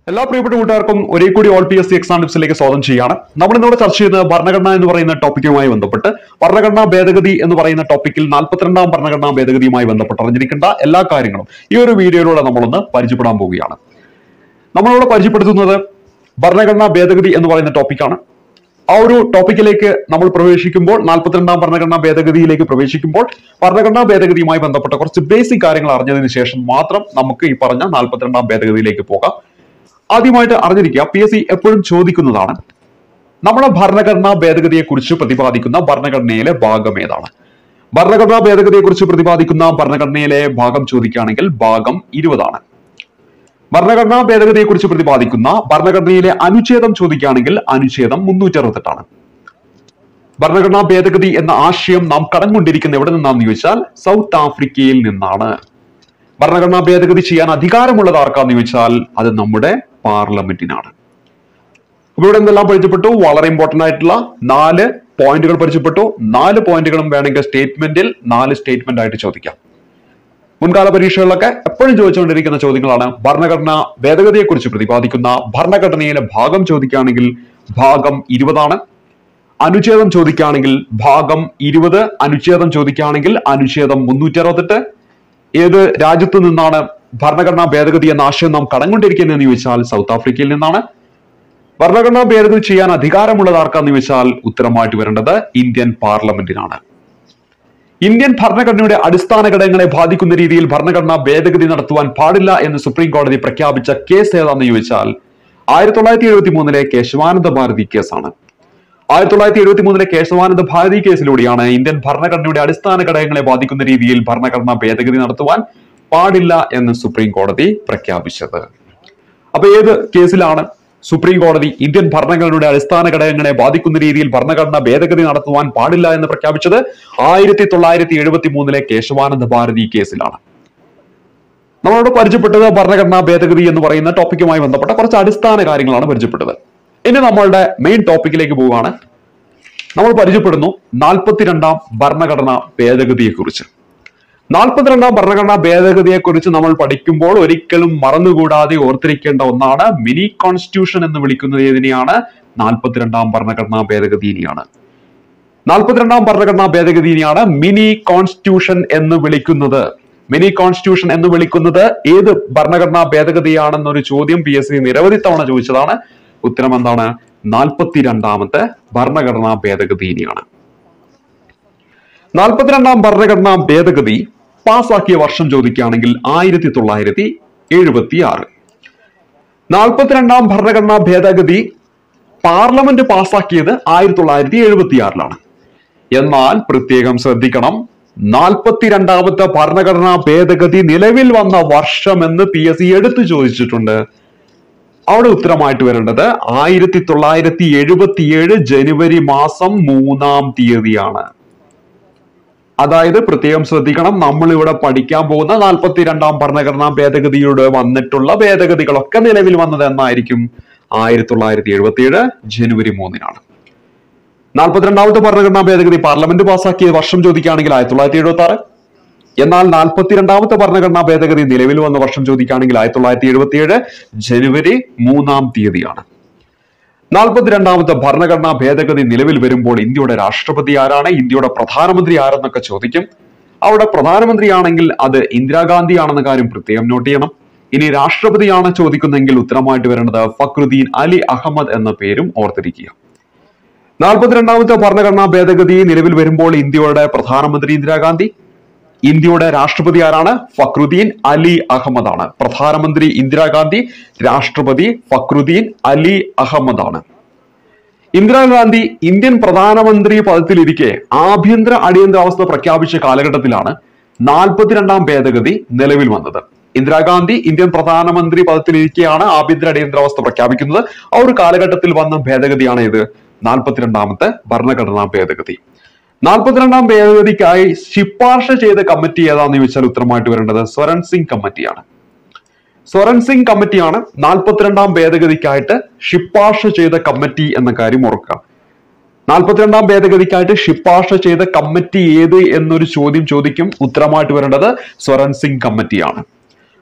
എല്ലാ പ്രിയപ്പെട്ട കൂട്ടുകാർക്കും ഒരേ കൂടി ഓൾ പി എസ് സി എക്സാം ടിപ്സിലേക്ക് സ്വാഗതം ചെയ്യാണ് നമ്മൾ ഇന്നിവിടെ ചർച്ച ചെയ്യുന്നത് ഭരണഘടന എന്ന് പറയുന്ന ടോപ്പിക്കുമായി ബന്ധപ്പെട്ട് ഭരണഘടനാ ഭേദഗതി എന്ന് പറയുന്ന ടോപ്പിക്കിൽ നാൽപ്പത്തിരണ്ടാം ഭരണഘടനാ ഭേദഗതിയുമായി ബന്ധപ്പെട്ട് അറിഞ്ഞിരിക്കേണ്ട എല്ലാ കാര്യങ്ങളും ഈ ഒരു വീഡിയോയിലൂടെ നമ്മളൊന്ന് പരിചയപ്പെടാൻ പോവുകയാണ് നമ്മളിവിടെ പരിചയപ്പെടുത്തുന്നത് ഭരണഘടനാ ഭേദഗതി എന്ന് പറയുന്ന ടോപ്പിക്കാണ് ആ ഒരു ടോപ്പിക്കിലേക്ക് നമ്മൾ പ്രവേശിക്കുമ്പോൾ നാൽപ്പത്തിരണ്ടാം ഭരണഘടനാ ഭേദഗതിയിലേക്ക് പ്രവേശിക്കുമ്പോൾ ഭരണഘടനാ ഭേദഗതിയുമായി ബന്ധപ്പെട്ട കുറച്ച് ബേസിക് കാര്യങ്ങൾ അറിഞ്ഞതിന് ശേഷം മാത്രം നമുക്ക് ഈ പറഞ്ഞ നാൽപ്പത്തിരണ്ടാം ഭേദഗതിയിലേക്ക് പോകാം ആദ്യമായിട്ട് അറിഞ്ഞിരിക്കുക പി എസ് സി എപ്പോഴും ചോദിക്കുന്നതാണ് നമ്മുടെ ഭരണഘടനാ ഭേദഗതിയെ കുറിച്ച് പ്രതിപാദിക്കുന്ന ഭരണഘടനയിലെ ഭാഗം ഏതാണ് ഭരണഘടനാ ഭേദഗതിയെ കുറിച്ച് പ്രതിപാദിക്കുന്ന ഭരണഘടനയിലെ ഭാഗം ചോദിക്കുകയാണെങ്കിൽ ഭാഗം ഇരുപതാണ് ഭരണഘടനാ ഭേദഗതിയെ കുറിച്ച് പ്രതിപാദിക്കുന്ന ഭരണഘടനയിലെ അനുച്ഛേദം ചോദിക്കുകയാണെങ്കിൽ അനുച്ഛേദം മുന്നൂറ്റി അറുപത്തെട്ടാണ് ഭരണഘടനാ ഭേദഗതി എന്ന ആശയം നാം കടന്നുകൊണ്ടിരിക്കുന്ന എവിടെ നിന്നാണെന്ന് ചോദിച്ചാൽ സൗത്ത് ആഫ്രിക്കയിൽ നിന്നാണ് ഭരണഘടനാ ഭേദഗതി ചെയ്യാൻ അധികാരമുള്ളത് ആർക്കാന്ന് ചോദിച്ചാൽ അത് നമ്മുടെ പാർലമെന്റിനാണ് അപ്പൊ ഇവിടെ എന്തെല്ലാം പരിചയപ്പെട്ടു വളരെ ഇമ്പോർട്ടന്റ് ആയിട്ടുള്ള നാല് പോയിന്റുകൾ പരിചയപ്പെട്ടു നാല് പോയിന്റുകളും വേണമെങ്കിൽ സ്റ്റേറ്റ്മെന്റിൽ നാല് സ്റ്റേറ്റ്മെന്റ് ആയിട്ട് ചോദിക്കാം മുൻകാല പരീക്ഷകളിലൊക്കെ എപ്പോഴും ചോദിച്ചുകൊണ്ടിരിക്കുന്ന ചോദ്യങ്ങളാണ് ഭരണഘടന ഭേദഗതിയെ കുറിച്ച് പ്രതിപാദിക്കുന്ന ഭരണഘടനയിലെ ഭാഗം ചോദിക്കുകയാണെങ്കിൽ ഭാഗം ഇരുപതാണ് അനുച്ഛേദം ചോദിക്കുകയാണെങ്കിൽ ഭാഗം ഇരുപത് അനുച്ഛേദം ചോദിക്കുകയാണെങ്കിൽ അനുച്ഛേദം മുന്നൂറ്റി അറുപത്തെട്ട് ഏത് രാജ്യത്തു നിന്നാണ് ഭരണഘടനാ ഭേദഗതി എന്ന ആശയം നാം കടന്നുകൊണ്ടിരിക്കുന്നതെന്ന് ചോദിച്ചാൽ സൗത്ത് ആഫ്രിക്കയിൽ നിന്നാണ് ഭരണഘടനാ ഭേദഗതി ചെയ്യാൻ അധികാരമുള്ളത് ആർക്കാന്ന് ചോദിച്ചാൽ ഉത്തരമായിട്ട് വരേണ്ടത് ഇന്ത്യൻ പാർലമെന്റിനാണ് ഇന്ത്യൻ ഭരണഘടനയുടെ അടിസ്ഥാന ഘടകങ്ങളെ ബാധിക്കുന്ന രീതിയിൽ ഭരണഘടനാ ഭേദഗതി നടത്തുവാൻ പാടില്ല എന്ന് സുപ്രീം കോടതി പ്രഖ്യാപിച്ച കേസ് ഏതാണെന്ന് ചോദിച്ചാൽ ആയിരത്തി തൊള്ളായിരത്തി എഴുപത്തി മൂന്നിലെ കേശവാനന്ദ ഭാരതി കേസാണ് ആയിരത്തി തൊള്ളായിരത്തി എഴുപത്തി മൂന്നിലെ കേശവാനന്ദ ഭാരതി കേസിലൂടെയാണ് ഇന്ത്യൻ ഭരണഘടനയുടെ അടിസ്ഥാന ഘടകങ്ങളെ ബാധിക്കുന്ന രീതിയിൽ ഭരണഘടനാ ഭേദഗതി നടത്തുവാൻ പാടില്ല എന്ന് സുപ്രീം കോടതി പ്രഖ്യാപിച്ചത് അപ്പൊ ഏത് കേസിലാണ് സുപ്രീം കോടതി ഇന്ത്യൻ ഭരണഘടനയുടെ അടിസ്ഥാന ഘടകങ്ങളെ ബാധിക്കുന്ന രീതിയിൽ ഭരണഘടന ഭേദഗതി നടത്തുവാൻ പാടില്ല എന്ന് പ്രഖ്യാപിച്ചത് ആയിരത്തി തൊള്ളായിരത്തി എഴുപത്തി മൂന്നിലെ കേശവാനന്ദ ഭാരതി കേസിലാണ് നമ്മളോട് പരിചയപ്പെട്ടത് ഭരണഘടനാ ഭേദഗതി എന്ന് പറയുന്ന ടോപ്പിക്കുമായി ബന്ധപ്പെട്ട കുറച്ച് അടിസ്ഥാന കാര്യങ്ങളാണ് പരിചയപ്പെട്ടത് ഇനി നമ്മളുടെ മെയിൻ ടോപ്പിക്കിലേക്ക് പോവുകയാണ് നമ്മൾ പരിചയപ്പെടുന്നു നാൽപ്പത്തിരണ്ടാം ഭരണഘടനാ ഭേദഗതിയെ കുറിച്ച് നാൽപ്പത്തിരണ്ടാം ഭരണഘടനാ ഭേദഗതിയെ കുറിച്ച് നമ്മൾ പഠിക്കുമ്പോൾ ഒരിക്കലും മറന്നുകൂടാതെ ഓർത്തിരിക്കേണ്ട ഒന്നാണ് മിനി കോൺസ്റ്റിറ്റ്യൂഷൻ എന്ന് വിളിക്കുന്നത് ഏതിനെയാണ് നാൽപ്പത്തിരണ്ടാം ഭരണഘടനാ ഭേദഗതിനെയാണ് നാൽപ്പത്തിരണ്ടാം ഭരണഘടനാ ഭേദഗതിനെയാണ് മിനി കോൺസ്റ്റിറ്റ്യൂഷൻ എന്ന് വിളിക്കുന്നത് മിനി കോൺസ്റ്റിറ്റ്യൂഷൻ എന്ന് വിളിക്കുന്നത് ഏത് ഭരണഘടനാ ഭേദഗതിയാണെന്നൊരു ചോദ്യം പി എസ് സി നിരവധി തവണ ചോദിച്ചതാണ് ഉത്തരം എന്താണ് നാൽപ്പത്തിരണ്ടാമത്തെ ഭരണഘടനാ ഭേദഗതിനെയാണ് നാൽപ്പത്തിരണ്ടാം ഭരണഘടനാ ഭേദഗതി പാസാക്കിയ വർഷം ചോദിക്കുകയാണെങ്കിൽ ആയിരത്തി തൊള്ളായിരത്തി എഴുപത്തി ആറ് നാൽപ്പത്തിരണ്ടാം ഭരണഘടനാ ഭേദഗതി പാർലമെന്റ് പാസാക്കിയത് ആയിരത്തി തൊള്ളായിരത്തി എഴുപത്തി ആറിലാണ് എന്നാൽ പ്രത്യേകം ശ്രദ്ധിക്കണം നാൽപ്പത്തിരണ്ടാമത്തെ ഭരണഘടനാ ഭേദഗതി നിലവിൽ വന്ന വർഷം എന്ന് പി എസ് സി എടുത്തു ചോദിച്ചിട്ടുണ്ട് അവിടെ ഉത്തരമായിട്ട് വരേണ്ടത് ആയിരത്തി തൊള്ളായിരത്തി എഴുപത്തിയേഴ് ജനുവരി മാസം മൂന്നാം തീയതിയാണ് അതായത് പ്രത്യേകം ശ്രദ്ധിക്കണം നമ്മൾ ഇവിടെ പഠിക്കാൻ പോകുന്ന നാൽപ്പത്തിരണ്ടാം ഭരണഘടനാ ഭേദഗതിയുടെ വന്നിട്ടുള്ള ഭേദഗതികളൊക്കെ നിലവിൽ വന്നത് എന്നായിരിക്കും ആയിരത്തി തൊള്ളായിരത്തി എഴുപത്തിയേഴ് ജനുവരി മൂന്നിനാണ് നാൽപ്പത്തിരണ്ടാമത്തെ ഭരണഘടനാ ഭേദഗതി പാർലമെന്റ് പാസാക്കിയ വർഷം ചോദിക്കുകയാണെങ്കിൽ ആയിരത്തി തൊള്ളായിരത്തി എഴുപത്തി ആറ് എന്നാൽ നാൽപ്പത്തിരണ്ടാമത്തെ ഭരണഘടനാ ഭേദഗതി നിലവിൽ വന്ന വർഷം ചോദിക്കുകയാണെങ്കിൽ ആയിരത്തി തൊള്ളായിരത്തി എഴുപത്തിയേഴ് ജനുവരി മൂന്നാം തീയതിയാണ് നാൽപ്പത്തിരണ്ടാമത്തെ ഭരണഘടനാ ഭേദഗതി നിലവിൽ വരുമ്പോൾ ഇന്ത്യയുടെ രാഷ്ട്രപതി ആരാണ് ഇന്ത്യയുടെ പ്രധാനമന്ത്രി ആരെന്നൊക്കെ ചോദിക്കും അവിടെ പ്രധാനമന്ത്രിയാണെങ്കിൽ അത് ഇന്ദിരാഗാന്ധി ആണെന്ന കാര്യം പ്രത്യേകം നോട്ട് ചെയ്യണം ഇനി രാഷ്ട്രപതിയാണ് ചോദിക്കുന്നെങ്കിൽ ഉത്തരമായിട്ട് വരേണ്ടത് ഫക്രുദ്ദീൻ അലി അഹമ്മദ് എന്ന പേരും ഓർത്തിരിക്കുക നാൽപ്പത്തിരണ്ടാമത്തെ ഭരണഘടനാ ഭേദഗതി നിലവിൽ വരുമ്പോൾ ഇന്ത്യയുടെ പ്രധാനമന്ത്രി ഇന്ദിരാഗാന്ധി ഇന്ത്യയുടെ രാഷ്ട്രപതി ആരാണ് ഫക്രുദ്ദീൻ അലി അഹമ്മദ് ആണ് പ്രധാനമന്ത്രി ഇന്ദിരാഗാന്ധി രാഷ്ട്രപതി ഫക്രുദ്ദീൻ അലി അഹമ്മദ് ആണ് ഇന്ദിരാഗാന്ധി ഇന്ത്യൻ പ്രധാനമന്ത്രി പദത്തിലിരിക്കെ ആഭ്യന്തര അടിയന്തരാവസ്ഥ പ്രഖ്യാപിച്ച കാലഘട്ടത്തിലാണ് നാൽപ്പത്തിരണ്ടാം ഭേദഗതി നിലവിൽ വന്നത് ഇന്ദിരാഗാന്ധി ഇന്ത്യൻ പ്രധാനമന്ത്രി പദത്തിലിരിക്കെയാണ് ആഭ്യന്തര അടിയന്തരാവസ്ഥ പ്രഖ്യാപിക്കുന്നത് ആ ഒരു കാലഘട്ടത്തിൽ വന്ന ഭേദഗതിയാണ് ഇത് നാൽപ്പത്തിരണ്ടാമത്തെ ഭരണഘടനാ ഭേദഗതി നാൽപ്പത്തിരണ്ടാം ഭേദഗതിക്കായി ശിപാർശ ചെയ്ത കമ്മിറ്റി ഏതാന്ന് ചോദിച്ചാൽ ഉത്തരമായിട്ട് വരേണ്ടത് സ്വരൺ സിംഗ് കമ്മിറ്റിയാണ് സ്വരൺ സിംഗ് കമ്മിറ്റിയാണ് നാൽപ്പത്തിരണ്ടാം ഭേദഗതിക്കായിട്ട് ശിപാർശ ചെയ്ത കമ്മിറ്റി എന്ന കാര്യം ഓർക്കുക നാൽപ്പത്തിരണ്ടാം ഭേദഗതിക്കായിട്ട് ശിപാർശ ചെയ്ത കമ്മിറ്റി ഏത് എന്നൊരു ചോദ്യം ചോദിക്കും ഉത്തരമായിട്ട് വരേണ്ടത് സ്വരൺ സിംഗ് കമ്മിറ്റിയാണ്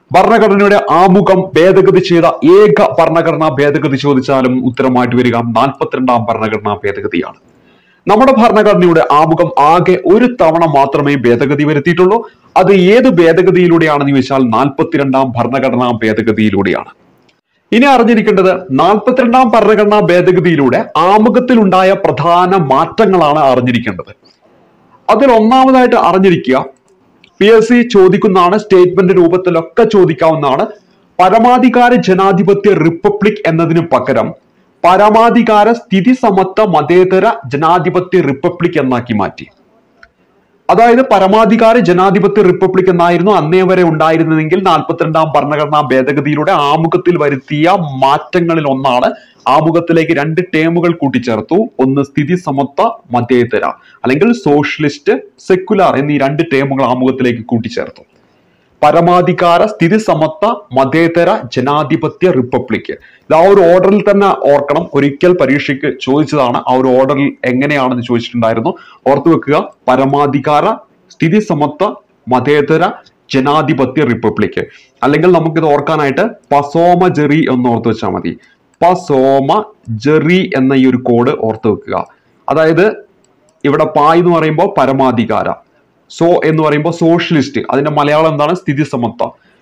ഭരണഘടനയുടെ ആമുഖം ഭേദഗതി ചെയ്ത ഏക ഭരണഘടനാ ഭേദഗതി ചോദിച്ചാലും ഉത്തരമായിട്ട് വരിക നാൽപ്പത്തിരണ്ടാം ഭരണഘടനാ ഭേദഗതിയാണ് നമ്മുടെ ഭരണഘടനയുടെ ആമുഖം ആകെ ഒരു തവണ മാത്രമേ ഭേദഗതി വരുത്തിയിട്ടുള്ളൂ അത് ഏത് ഭേദഗതിയിലൂടെയാണെന്ന് ചോദിച്ചാൽ നാൽപ്പത്തിരണ്ടാം ഭരണഘടനാ ഭേദഗതിയിലൂടെയാണ് ഇനി അറിഞ്ഞിരിക്കേണ്ടത് നാൽപ്പത്തിരണ്ടാം ഭരണഘടനാ ഭേദഗതിയിലൂടെ ആമുഖത്തിലുണ്ടായ പ്രധാന മാറ്റങ്ങളാണ് അറിഞ്ഞിരിക്കേണ്ടത് അതിൽ ഒന്നാമതായിട്ട് അറിഞ്ഞിരിക്കുക പി എസ് സി ചോദിക്കുന്നതാണ് സ്റ്റേറ്റ്മെന്റ് രൂപത്തിലൊക്കെ ചോദിക്കാവുന്നതാണ് പരമാധികാര ജനാധിപത്യ റിപ്പബ്ലിക് എന്നതിന് പകരം പരമാധികാര സ്ഥിതി സമത്വ മതേതര ജനാധിപത്യ റിപ്പബ്ലിക് എന്നാക്കി മാറ്റി അതായത് പരമാധികാര ജനാധിപത്യ റിപ്പബ്ലിക് എന്നായിരുന്നു അന്നേ വരെ ഉണ്ടായിരുന്നതെങ്കിൽ നാൽപ്പത്തിരണ്ടാം ഭരണഘടനാ ഭേദഗതിയിലൂടെ ആമുഖത്തിൽ വരുത്തിയ മാറ്റങ്ങളിൽ ഒന്നാണ് ആമുഖത്തിലേക്ക് രണ്ട് ടേമുകൾ കൂട്ടിച്ചേർത്തു ഒന്ന് സ്ഥിതി സമത്വ മതേതര അല്ലെങ്കിൽ സോഷ്യലിസ്റ്റ് സെക്കുലാർ എന്നീ രണ്ട് ടേമുകൾ ആമുഖത്തിലേക്ക് കൂട്ടിച്ചേർത്തു പരമാധികാര സ്ഥിതി സമത്വ മതേതര ജനാധിപത്യ റിപ്പബ്ലിക് ഇത് ആ ഒരു ഓർഡറിൽ തന്നെ ഓർക്കണം ഒരിക്കൽ പരീക്ഷയ്ക്ക് ചോദിച്ചതാണ് ആ ഒരു ഓർഡറിൽ എങ്ങനെയാണെന്ന് ചോദിച്ചിട്ടുണ്ടായിരുന്നു ഓർത്തു വെക്കുക പരമാധികാര സ്ഥിതി സമത്വ മതേതര ജനാധിപത്യ റിപ്പബ്ലിക് അല്ലെങ്കിൽ നമുക്കിത് ഓർക്കാനായിട്ട് പസോമ ജെറി എന്ന് ഓർത്ത് വെച്ചാൽ മതി പസോമ ജെറി എന്ന ഈ ഒരു കോഡ് ഓർത്ത് വെക്കുക അതായത് ഇവിടെ പായ് എന്ന് പറയുമ്പോൾ പരമാധികാര സോ എന്ന് പറയുമ്പോൾ സോഷ്യലിസ്റ്റ് അതിന്റെ മലയാളം എന്താണ് സ്ഥിതി സമത്വ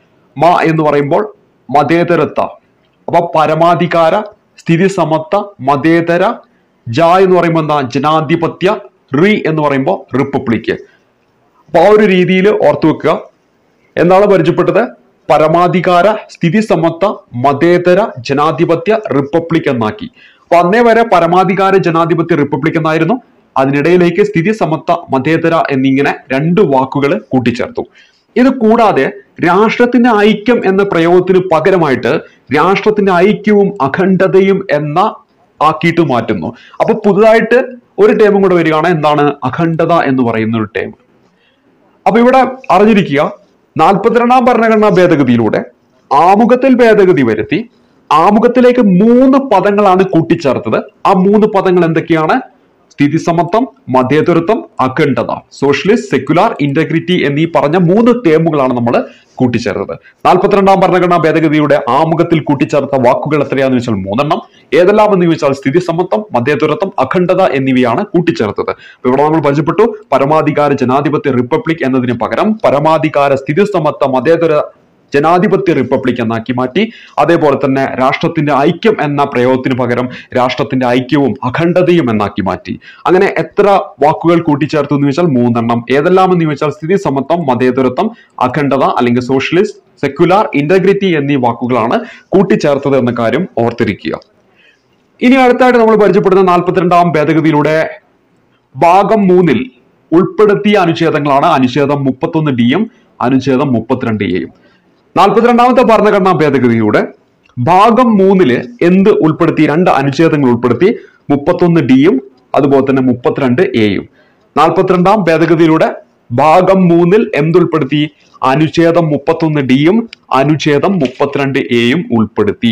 മ എന്ന് പറയുമ്പോൾ മതേതരത്വ അപ്പൊ പരമാധികാര സ്ഥിതി സമത്വ മതേതര ജ എന്ന് പറയുമ്പോൾ എന്താ ജനാധിപത്യ റി എന്ന് പറയുമ്പോൾ റിപ്പബ്ലിക് അപ്പൊ ആ ഒരു രീതിയിൽ ഓർത്തു വെക്കുക എന്താണ് പരിചയപ്പെട്ടത് പരമാധികാര സ്ഥിതി സമത്വ മതേതര ജനാധിപത്യ റിപ്പബ്ലിക് എന്നാക്കി അപ്പൊ അന്നേ വരെ പരമാധികാര ജനാധിപത്യ റിപ്പബ്ലിക് എന്നായിരുന്നു അതിനിടയിലേക്ക് സ്ഥിതി സമത്വ മതേതര എന്നിങ്ങനെ രണ്ട് വാക്കുകൾ കൂട്ടിച്ചേർത്തു ഇത് കൂടാതെ രാഷ്ട്രത്തിന്റെ ഐക്യം എന്ന പ്രയോഗത്തിന് പകരമായിട്ട് രാഷ്ട്രത്തിന്റെ ഐക്യവും അഖണ്ഡതയും എന്ന ആക്കിയിട്ട് മാറ്റുന്നു അപ്പൊ പുതുതായിട്ട് ഒരു ടേമും കൂടെ വരികയാണ് എന്താണ് അഖണ്ഡത എന്ന് പറയുന്ന ഒരു ടേം അപ്പൊ ഇവിടെ അറിഞ്ഞിരിക്കുക നാൽപ്പത്തിരണ്ടാം ഭരണഘടനാ ഭേദഗതിയിലൂടെ ആമുഖത്തിൽ ഭേദഗതി വരുത്തി ആമുഖത്തിലേക്ക് മൂന്ന് പദങ്ങളാണ് കൂട്ടിച്ചേർത്തത് ആ മൂന്ന് പദങ്ങൾ എന്തൊക്കെയാണ് സ്ഥിതി സമത്വം മതേതരത്വം അഖണ്ഡത സോഷ്യലിസ്റ്റ് സെക്യുലാർ ഇന്റഗ്രിറ്റി എന്നീ പറഞ്ഞ മൂന്ന് ടേമുകളാണ് നമ്മൾ കൂട്ടിച്ചേർത്തത് നാൽപ്പത്തിരണ്ടാം ഭരണഘടനാ ഭേദഗതിയുടെ ആമുഖത്തിൽ കൂട്ടിച്ചേർത്ത വാക്കുകൾ എത്രയാണെന്ന് വെച്ചാൽ മൂന്നെണ്ണം ഏതെല്ലാം എന്ന് ചോദിച്ചാൽ സ്ഥിതി സമത്വം മതേതരത്വം അഖണ്ഡത എന്നിവയാണ് കൂട്ടിച്ചേർത്തത് അപ്പൊ ഇവിടെ നമ്മൾ പരിചയപ്പെട്ടു പരമാധികാര ജനാധിപത്യ റിപ്പബ്ലിക് എന്നതിന് പകരം പരമാധികാര സ്ഥിതി സമത്വ മതേതര ജനാധിപത്യ റിപ്പബ്ലിക് എന്നാക്കി മാറ്റി അതേപോലെ തന്നെ രാഷ്ട്രത്തിന്റെ ഐക്യം എന്ന പ്രയോഗത്തിന് പകരം രാഷ്ട്രത്തിന്റെ ഐക്യവും അഖണ്ഡതയും എന്നാക്കി മാറ്റി അങ്ങനെ എത്ര വാക്കുകൾ കൂട്ടിച്ചേർത്തു എന്ന് ചോദിച്ചാൽ മൂന്നെണ്ണം ഏതെല്ലാം എന്ന് ചോദിച്ചാൽ സ്ഥിതി സമത്വം മതേതരത്വം അഖണ്ഡത അല്ലെങ്കിൽ സോഷ്യലിസ്റ്റ് സെക്യുലാർ ഇന്റഗ്രിറ്റി എന്നീ വാക്കുകളാണ് കൂട്ടിച്ചേർത്തത് എന്ന കാര്യം ഓർത്തിരിക്കുക ഇനി അടുത്തായിട്ട് നമ്മൾ പരിചയപ്പെടുന്ന നാൽപ്പത്തിരണ്ടാം ഭേദഗതിയിലൂടെ ഭാഗം മൂന്നിൽ ഉൾപ്പെടുത്തിയ അനുച്ഛേദങ്ങളാണ് അനുച്ഛേദം മുപ്പത്തൊന്ന് ഡിയും അനുച്ഛേദം മുപ്പത്തിരണ്ട് എയും നാൽപ്പത്തിരണ്ടാമത്തെ ഭരണഘടനാ ഭേദഗതിയിലൂടെ ഭാഗം മൂന്നില് എന്ത് ഉൾപ്പെടുത്തി രണ്ട് അനുച്ഛേദങ്ങൾ ഉൾപ്പെടുത്തി മുപ്പത്തൊന്ന് ഡിയും അതുപോലെ തന്നെ മുപ്പത്തിരണ്ട് എയും നാൽപ്പത്തിരണ്ടാം ഭേദഗതിയിലൂടെ ഭാഗം മൂന്നിൽ എന്തുൾപ്പെടുത്തി അനുച്ഛേദം മുപ്പത്തൊന്ന് ഡിയും അനുച്ഛേദം മുപ്പത്തിരണ്ട് എയും ഉൾപ്പെടുത്തി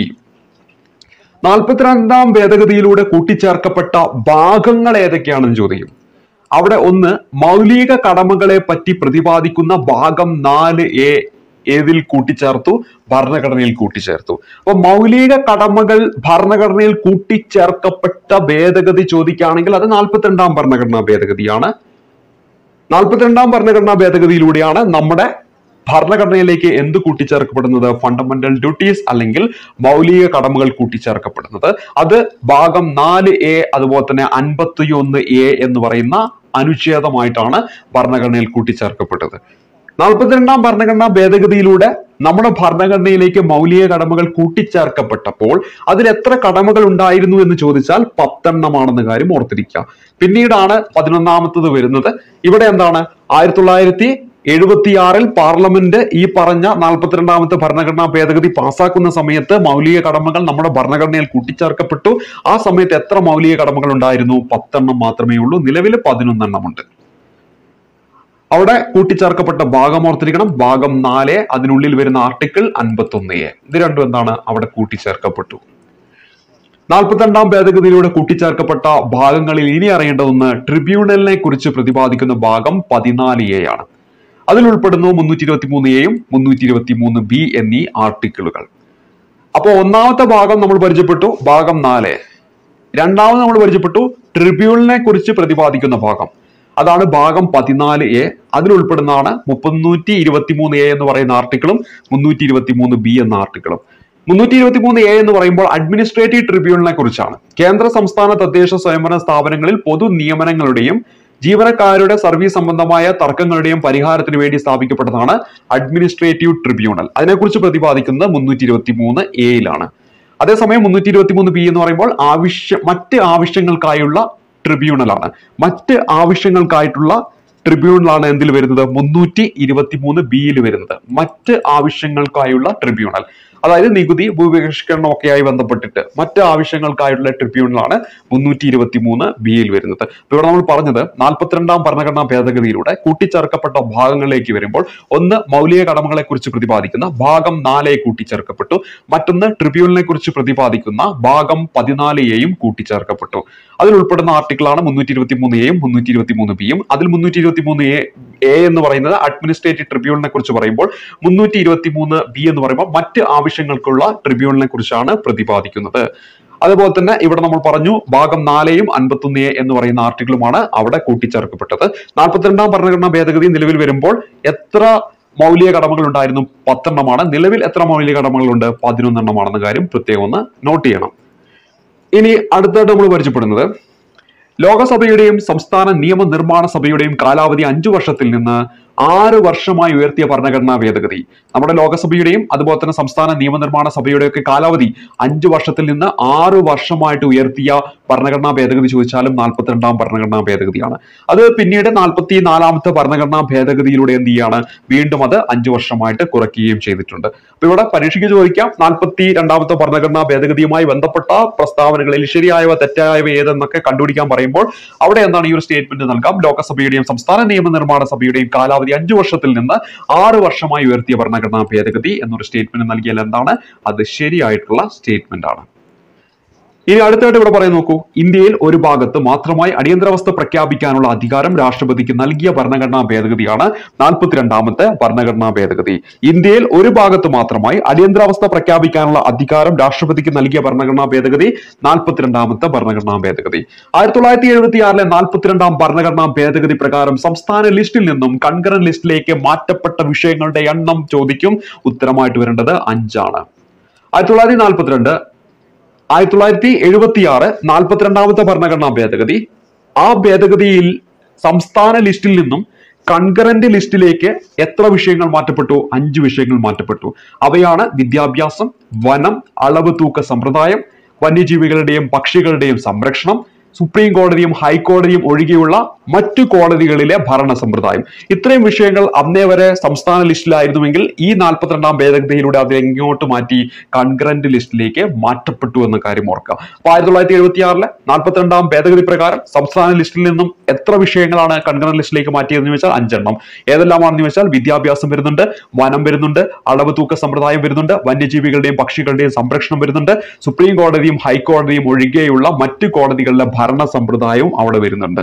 നാൽപ്പത്തിരണ്ടാം ഭേദഗതിയിലൂടെ കൂട്ടിച്ചേർക്കപ്പെട്ട ഭാഗങ്ങൾ ഏതൊക്കെയാണെന്ന് ചോദിക്കും അവിടെ ഒന്ന് മൗലിക കടമകളെ പറ്റി പ്രതിപാദിക്കുന്ന ഭാഗം നാല് എ ഏതിൽ കൂട്ടിച്ചേർത്തു ഭരണഘടനയിൽ കൂട്ടിച്ചേർത്തു അപ്പൊ മൗലിക കടമകൾ ഭരണഘടനയിൽ കൂട്ടിച്ചേർക്കപ്പെട്ട ഭേദഗതി ചോദിക്കുകയാണെങ്കിൽ അത് നാൽപ്പത്തിരണ്ടാം ഭരണഘടനാ ഭേദഗതിയാണ് നാൽപ്പത്തിരണ്ടാം ഭരണഘടനാ ഭേദഗതിയിലൂടെയാണ് നമ്മുടെ ഭരണഘടനയിലേക്ക് എന്ത് കൂട്ടിച്ചേർക്കപ്പെടുന്നത് ഫണ്ടമെന്റൽ ഡ്യൂട്ടീസ് അല്ലെങ്കിൽ മൗലിക കടമകൾ കൂട്ടിച്ചേർക്കപ്പെടുന്നത് അത് ഭാഗം നാല് എ അതുപോലെ തന്നെ അൻപത്തി ഒന്ന് എ എന്ന് പറയുന്ന അനുച്ഛേദമായിട്ടാണ് ഭരണഘടനയിൽ കൂട്ടിച്ചേർക്കപ്പെട്ടത് നാൽപ്പത്തിരണ്ടാം ഭരണഘടനാ ഭേദഗതിയിലൂടെ നമ്മുടെ ഭരണഘടനയിലേക്ക് മൗലിക കടമകൾ കൂട്ടിച്ചേർക്കപ്പെട്ടപ്പോൾ അതിൽ എത്ര കടമകൾ ഉണ്ടായിരുന്നു എന്ന് ചോദിച്ചാൽ പത്തെണ്ണമാണെന്ന കാര്യം ഓർത്തിരിക്കുക പിന്നീടാണ് പതിനൊന്നാമത്തത് വരുന്നത് ഇവിടെ എന്താണ് ആയിരത്തി തൊള്ളായിരത്തി എഴുപത്തിയാറിൽ പാർലമെന്റ് ഈ പറഞ്ഞ നാൽപ്പത്തിരണ്ടാമത്തെ ഭരണഘടനാ ഭേദഗതി പാസാക്കുന്ന സമയത്ത് മൗലിക കടമകൾ നമ്മുടെ ഭരണഘടനയിൽ കൂട്ടിച്ചേർക്കപ്പെട്ടു ആ സമയത്ത് എത്ര മൗലിക കടമകൾ ഉണ്ടായിരുന്നു പത്തെണ്ണം മാത്രമേ ഉള്ളൂ നിലവിൽ പതിനൊന്നെണ്ണമുണ്ട് അവിടെ കൂട്ടിച്ചേർക്കപ്പെട്ട ഭാഗം ഓർത്തിരിക്കണം ഭാഗം നാല് അതിനുള്ളിൽ വരുന്ന ആർട്ടിക്കിൾ അൻപത്തൊന്ന് എ ഇത് രണ്ടും എന്താണ് അവിടെ കൂട്ടിച്ചേർക്കപ്പെട്ടു നാൽപ്പത്തിരണ്ടാം ഭേദഗതിയിലൂടെ കൂട്ടിച്ചേർക്കപ്പെട്ട ഭാഗങ്ങളിൽ ഇനി അറിയേണ്ട ഒന്ന് ട്രിബ്യൂണലിനെ കുറിച്ച് പ്രതിപാദിക്കുന്ന ഭാഗം പതിനാല് എ ആണ് അതിൽ ഉൾപ്പെടുന്നു മുന്നൂറ്റി ഇരുപത്തി മൂന്ന് എയും മുന്നൂറ്റി ഇരുപത്തി മൂന്ന് ബി എന്നീ ആർട്ടിക്കിളുകൾ അപ്പോൾ ഒന്നാമത്തെ ഭാഗം നമ്മൾ പരിചയപ്പെട്ടു ഭാഗം നാല് രണ്ടാമത് നമ്മൾ പരിചയപ്പെട്ടു ട്രിബ്യൂണലിനെ കുറിച്ച് പ്രതിപാദിക്കുന്ന ഭാഗം അതാണ് ഭാഗം പതിനാല് എ അതിൽ ഉൾപ്പെടുന്നതാണ് മുപ്പന്നൂറ്റി ഇരുപത്തി മൂന്ന് എ എന്ന് പറയുന്ന ആർട്ടിക്കിളും മുന്നൂറ്റി ഇരുപത്തി മൂന്ന് ബി എന്ന ആർട്ടിക്കിളും മുന്നൂറ്റി ഇരുപത്തി മൂന്ന് എ എന്ന് പറയുമ്പോൾ അഡ്മിനിസ്ട്രേറ്റീവ് ട്രിബ്യൂണലിനെ കുറിച്ചാണ് കേന്ദ്ര സംസ്ഥാന തദ്ദേശ സ്വയംഭരണ സ്ഥാപനങ്ങളിൽ പൊതു നിയമനങ്ങളുടെയും ജീവനക്കാരുടെ സർവീസ് സംബന്ധമായ തർക്കങ്ങളുടെയും പരിഹാരത്തിന് വേണ്ടി സ്ഥാപിക്കപ്പെട്ടതാണ് അഡ്മിനിസ്ട്രേറ്റീവ് ട്രിബ്യൂണൽ അതിനെക്കുറിച്ച് പ്രതിപാദിക്കുന്നത് മുന്നൂറ്റി ഇരുപത്തി മൂന്ന് എയിലാണ് അതേസമയം മുന്നൂറ്റി ഇരുപത്തി മൂന്ന് ബി എന്ന് പറയുമ്പോൾ ആവശ്യ മറ്റ് ആവശ്യങ്ങൾക്കായുള്ള ട്രിബ്യൂണലാണ് മറ്റ് ആവശ്യങ്ങൾക്കായിട്ടുള്ള ട്രിബ്യൂണലാണ് എന്തിൽ വരുന്നത് മുന്നൂറ്റി ഇരുപത്തി മൂന്ന് ബിയിൽ വരുന്നത് മറ്റ് ആവശ്യങ്ങൾക്കായുള്ള ട്രിബ്യൂണൽ അതായത് നികുതി ഭൂപരിഷ്കരണം ഒക്കെയായി ബന്ധപ്പെട്ടിട്ട് മറ്റ് ആവശ്യങ്ങൾക്കായിട്ടുള്ള ട്രിബ്യൂണലാണ് മുന്നൂറ്റി ഇരുപത്തി മൂന്ന് ബിയിൽ വരുന്നത് അപ്പൊ ഇവിടെ നമ്മൾ പറഞ്ഞത് നാൽപ്പത്തിരണ്ടാം ഭരണഘടനാ ഭേദഗതിയിലൂടെ കൂട്ടിച്ചേർക്കപ്പെട്ട ഭാഗങ്ങളിലേക്ക് വരുമ്പോൾ ഒന്ന് മൗലിക കടമകളെ കുറിച്ച് പ്രതിപാദിക്കുന്ന ഭാഗം നാലെ കൂട്ടിച്ചേർക്കപ്പെട്ടു മറ്റൊന്ന് ട്രിബ്യൂണലിനെ കുറിച്ച് പ്രതിപാദിക്കുന്ന ഭാഗം പതിനാല് എയും കൂട്ടിച്ചേർക്കപ്പെട്ടു അതിൽ ഉൾപ്പെടുന്ന ആർട്ടിക്കിളാണ് മുന്നൂറ്റി ഇരുപത്തി മൂന്ന് എയും മുന്നൂറ്റി ഇരുപത്തി മൂന്ന് ബിയും അതിൽ മുന്നൂറ്റി ഇരുപത്തി മൂന്ന് എ എ എന്ന് പറയുന്നത് അഡ്മിനിസ്ട്രേറ്റീവ് ട്രിബ്യൂണലിനെ കുറിച്ച് പറയുമ്പോൾ മുന്നൂറ്റി ഇരുപത്തി മൂന്ന് ബി എന്ന് പറയുമ്പോൾ മറ്റ് ആവശ്യങ്ങൾക്കുള്ള ട്രിബ്യൂണലിനെ കുറിച്ചാണ് പ്രതിപാദിക്കുന്നത് അതുപോലെ തന്നെ ഇവിടെ നമ്മൾ പറഞ്ഞു ഭാഗം നാലെയും അൻപത്തൊന്ന് എ എന്ന് പറയുന്ന ആർട്ടിക്കിളുമാണ് അവിടെ കൂട്ടിച്ചേർക്കപ്പെട്ടത് നാൽപ്പത്തിരണ്ടാം ഭരണഘടനാ ഭേദഗതി നിലവിൽ വരുമ്പോൾ എത്ര മൗലിക കടമകൾ ഉണ്ടായിരുന്നു പത്തെണ്ണമാണ് നിലവിൽ എത്ര മൗലിക കടമകളുണ്ട് പതിനൊന്നെണ്ണമാണെന്ന കാര്യം പ്രത്യേകം ഒന്ന് നോട്ട് ചെയ്യണം ഇനി അടുത്തായിട്ട് നമ്മൾ പരിചയപ്പെടുന്നത് ലോകസഭയുടെയും സംസ്ഥാന നിയമനിർമ്മാണ സഭയുടെയും കാലാവധി അഞ്ചു വർഷത്തിൽ നിന്ന് ആറ് വർഷമായി ഉയർത്തിയ ഭരണഘടനാ ഭേദഗതി നമ്മുടെ ലോകസഭയുടെയും അതുപോലെ തന്നെ സംസ്ഥാന നിയമനിർമ്മാണ സഭയുടെയും ഒക്കെ കാലാവധി അഞ്ചു വർഷത്തിൽ നിന്ന് ആറ് വർഷമായിട്ട് ഉയർത്തിയ ഭരണഘടനാ ഭേദഗതി ചോദിച്ചാലും നാൽപ്പത്തിരണ്ടാം ഭരണഘടനാ ഭേദഗതിയാണ് അത് പിന്നീട് നാൽപ്പത്തി നാലാമത്തെ ഭരണഘടനാ ഭേദഗതിയിലൂടെ എന്ത് ചെയ്യാണ് വീണ്ടും അത് അഞ്ചു വർഷമായിട്ട് കുറയ്ക്കുകയും ചെയ്തിട്ടുണ്ട് അപ്പൊ ഇവിടെ പരീക്ഷയ്ക്ക് ചോദിക്കാം നാൽപ്പത്തി രണ്ടാമത്തെ ഭരണഘടനാ ഭേദഗതിയുമായി ബന്ധപ്പെട്ട പ്രസ്താവനകളിൽ ശരിയായവ തെറ്റായവ ഏതെന്നൊക്കെ കണ്ടുപിടിക്കാൻ പറയുമ്പോൾ അവിടെ എന്താണ് ഈ ഒരു സ്റ്റേറ്റ്മെന്റ് നൽകാം ലോകസഭയുടെയും സംസ്ഥാന നിയമനിർമ്മാണ സഭയുടെയും കാലാവധി അഞ്ചു വർഷത്തിൽ നിന്ന് ആറ് വർഷമായി ഉയർത്തിയ ഭരണഘടനാ ഭേദഗതി എന്നൊരു സ്റ്റേറ്റ്മെന്റ് നൽകിയാൽ എന്താണ് അത് ശരിയായിട്ടുള്ള സ്റ്റേറ്റ്മെന്റ് ആണ് ഇനി അടുത്തായിട്ട് ഇവിടെ പറയാൻ നോക്കൂ ഇന്ത്യയിൽ ഒരു ഭാഗത്ത് മാത്രമായി അടിയന്തരാവസ്ഥ പ്രഖ്യാപിക്കാനുള്ള അധികാരം രാഷ്ട്രപതിക്ക് നൽകിയ ഭരണഘടനാ ഭേദഗതിയാണ് നാൽപ്പത്തിരണ്ടാമത്തെ ഭരണഘടനാ ഭേദഗതി ഇന്ത്യയിൽ ഒരു ഭാഗത്ത് മാത്രമായി അടിയന്തരാവസ്ഥ പ്രഖ്യാപിക്കാനുള്ള അധികാരം രാഷ്ട്രപതിക്ക് നൽകിയ ഭരണഘടനാ ഭേദഗതി നാൽപ്പത്തിരണ്ടാമത്തെ ഭരണഘടനാ ഭേദഗതി ആയിരത്തി തൊള്ളായിരത്തി എഴുപത്തി ആറിലെ നാൽപ്പത്തിരണ്ടാം ഭരണഘടനാ ഭേദഗതി പ്രകാരം സംസ്ഥാന ലിസ്റ്റിൽ നിന്നും കൺകറന്റ് ലിസ്റ്റിലേക്ക് മാറ്റപ്പെട്ട വിഷയങ്ങളുടെ എണ്ണം ചോദിക്കും ഉത്തരമായിട്ട് വരേണ്ടത് അഞ്ചാണ് ആയിരത്തി തൊള്ളായിരത്തി നാൽപ്പത്തിരണ്ട് ആയിരത്തി തൊള്ളായിരത്തി എഴുപത്തി ആറ് നാൽപ്പത്തിരണ്ടാമത്തെ ഭരണഘടനാ ഭേദഗതി ആ ഭേദഗതിയിൽ സംസ്ഥാന ലിസ്റ്റിൽ നിന്നും കൺകറന്റ് ലിസ്റ്റിലേക്ക് എത്ര വിഷയങ്ങൾ മാറ്റപ്പെട്ടു അഞ്ച് വിഷയങ്ങൾ മാറ്റപ്പെട്ടു അവയാണ് വിദ്യാഭ്യാസം വനം അളവ് തൂക്ക സമ്പ്രദായം വന്യജീവികളുടെയും പക്ഷികളുടെയും സംരക്ഷണം സുപ്രീം കോടതിയും ഹൈക്കോടതിയും ഒഴികെയുള്ള മറ്റു കോടതികളിലെ ഭരണ സമ്പ്രദായം ഇത്രയും വിഷയങ്ങൾ അന്നേ വരെ സംസ്ഥാന ലിസ്റ്റിലായിരുന്നുവെങ്കിൽ ഈ നാൽപ്പത്തിരണ്ടാം ഭേദഗതിയിലൂടെ അത് എങ്ങോട്ട് മാറ്റി കൺകറന്റ് ലിസ്റ്റിലേക്ക് മാറ്റപ്പെട്ടു എന്ന കാര്യം ഓർക്കുക അപ്പൊ ആയിരത്തി തൊള്ളായിരത്തി എഴുപത്തി ആറിലെ നാൽപ്പത്തിരണ്ടാം ഭേദഗതി പ്രകാരം സംസ്ഥാന ലിസ്റ്റിൽ നിന്നും എത്ര വിഷയങ്ങളാണ് കൺകറന്റ് ലിസ്റ്റിലേക്ക് മാറ്റിയതെന്ന് വെച്ചാൽ അഞ്ചെണ്ണം ഏതെല്ലാമാണെന്ന് വെച്ചാൽ വിദ്യാഭ്യാസം വരുന്നുണ്ട് വനം വരുന്നുണ്ട് അളവ് തൂക്ക സമ്പ്രദായം വരുന്നുണ്ട് വന്യജീവികളുടെയും പക്ഷികളുടെയും സംരക്ഷണം വരുന്നുണ്ട് സുപ്രീം കോടതിയും ഹൈക്കോടതിയും ഒഴികെയുള്ള മറ്റു കോടതികളിലെ ഭരണ സമ്പ്രദായവും അവിടെ വരുന്നുണ്ട്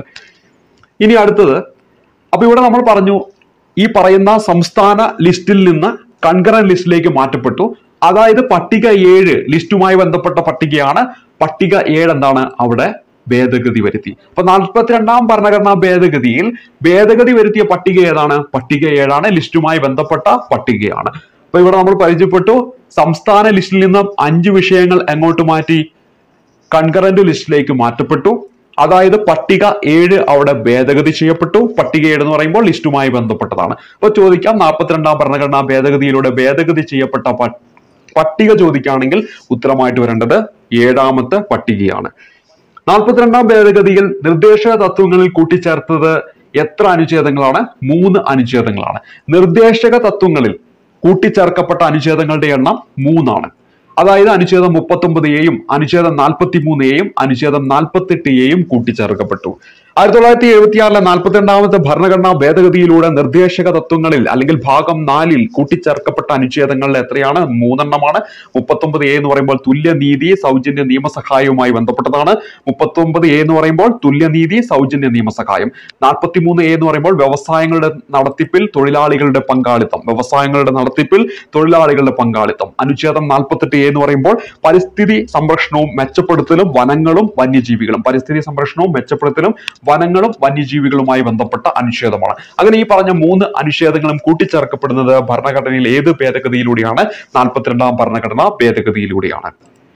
ഇനി അടുത്തത് അപ്പൊ ഇവിടെ നമ്മൾ പറഞ്ഞു ഈ പറയുന്ന സംസ്ഥാന ലിസ്റ്റിൽ നിന്ന് കൺകറന്റ് ലിസ്റ്റിലേക്ക് മാറ്റപ്പെട്ടു അതായത് പട്ടിക ഏഴ് ലിസ്റ്റുമായി ബന്ധപ്പെട്ട പട്ടികയാണ് പട്ടിക ഏഴ് എന്താണ് അവിടെ ഭേദഗതി വരുത്തി അപ്പൊ നാൽപ്പത്തിരണ്ടാം ഭരണഘടനാ ഭേദഗതിയിൽ ഭേദഗതി വരുത്തിയ പട്ടിക ഏതാണ് പട്ടിക ഏഴാണ് ലിസ്റ്റുമായി ബന്ധപ്പെട്ട പട്ടികയാണ് അപ്പൊ ഇവിടെ നമ്മൾ പരിചയപ്പെട്ടു സംസ്ഥാന ലിസ്റ്റിൽ നിന്നും അഞ്ച് വിഷയങ്ങൾ എങ്ങോട്ട് മാറ്റി കൺകറന്റ് ലിസ്റ്റിലേക്ക് മാറ്റപ്പെട്ടു അതായത് പട്ടിക ഏഴ് അവിടെ ഭേദഗതി ചെയ്യപ്പെട്ടു പട്ടിക ഏഴ് എന്ന് പറയുമ്പോൾ ലിസ്റ്റുമായി ബന്ധപ്പെട്ടതാണ് അപ്പൊ ചോദിക്കാം നാൽപ്പത്തിരണ്ടാം ഭരണഘടനാ ഭേദഗതിയിലൂടെ ഭേദഗതി ചെയ്യപ്പെട്ട പ- പട്ടിക ചോദിക്കുകയാണെങ്കിൽ ഉത്തരമായിട്ട് വരേണ്ടത് ഏഴാമത്തെ പട്ടികയാണ് നാൽപ്പത്തിരണ്ടാം ഭേദഗതിയിൽ നിർദ്ദേശക തത്വങ്ങളിൽ കൂട്ടിച്ചേർത്തത് എത്ര അനുച്ഛേദങ്ങളാണ് മൂന്ന് അനുച്ഛേദങ്ങളാണ് നിർദ്ദേശക തത്വങ്ങളിൽ കൂട്ടിച്ചേർക്കപ്പെട്ട അനുച്ഛേദങ്ങളുടെ എണ്ണം മൂന്നാണ് അതായത് അനുച്ഛേദം മുപ്പത്തൊമ്പത് എയും അനുച്ഛേദം നാൽപ്പത്തി മൂന്ന് എയും അനുച്ഛേദം നാൽപ്പത്തെട്ട് എയും കൂട്ടിച്ചേർക്കപ്പെട്ടു ആയിരത്തി തൊള്ളായിരത്തി എഴുപത്തിയാറിലെ നാൽപ്പത്തിരണ്ടാമത്തെ ഭരണഘടനാ ഭേദഗതിയിലൂടെ നിർദ്ദേശക തത്വങ്ങളിൽ അല്ലെങ്കിൽ ഭാഗം നാലിൽ കൂട്ടിച്ചേർക്കപ്പെട്ട അനുച്ഛേദങ്ങളിൽ എത്രയാണ് മൂന്നെണ്ണമാണ് മുപ്പത്തൊമ്പത് എ എന്ന് പറയുമ്പോൾ തുല്യനീതി സൗജന്യ നിയമസഹായവുമായി ബന്ധപ്പെട്ടതാണ് മുപ്പത്തൊമ്പത് എ എന്ന് പറയുമ്പോൾ തുല്യനീതി സൗജന്യ നിയമസഹായം നാൽപ്പത്തിമൂന്ന് എ എന്ന് പറയുമ്പോൾ വ്യവസായങ്ങളുടെ നടത്തിപ്പിൽ തൊഴിലാളികളുടെ പങ്കാളിത്തം വ്യവസായങ്ങളുടെ നടത്തിപ്പിൽ തൊഴിലാളികളുടെ പങ്കാളിത്തം അനുച്ഛേദം നാൽപ്പത്തെട്ട് എ എന്ന് പറയുമ്പോൾ പരിസ്ഥിതി സംരക്ഷണവും മെച്ചപ്പെടുത്തലും വനങ്ങളും വന്യജീവികളും പരിസ്ഥിതി സംരക്ഷണവും മെച്ചപ്പെടുത്തലും വനങ്ങളും വന്യജീവികളുമായി ബന്ധപ്പെട്ട അനുച്ഛേദമാണ് അങ്ങനെ ഈ പറഞ്ഞ മൂന്ന് അനുച്ഛേദങ്ങളും കൂട്ടിച്ചേർക്കപ്പെടുന്നത് ഭരണഘടനയിൽ ഏത് ഭേദഗതിയിലൂടെയാണ് നാൽപ്പത്തിരണ്ടാം ഭരണഘടനാ ഭേദഗതിയിലൂടെയാണ്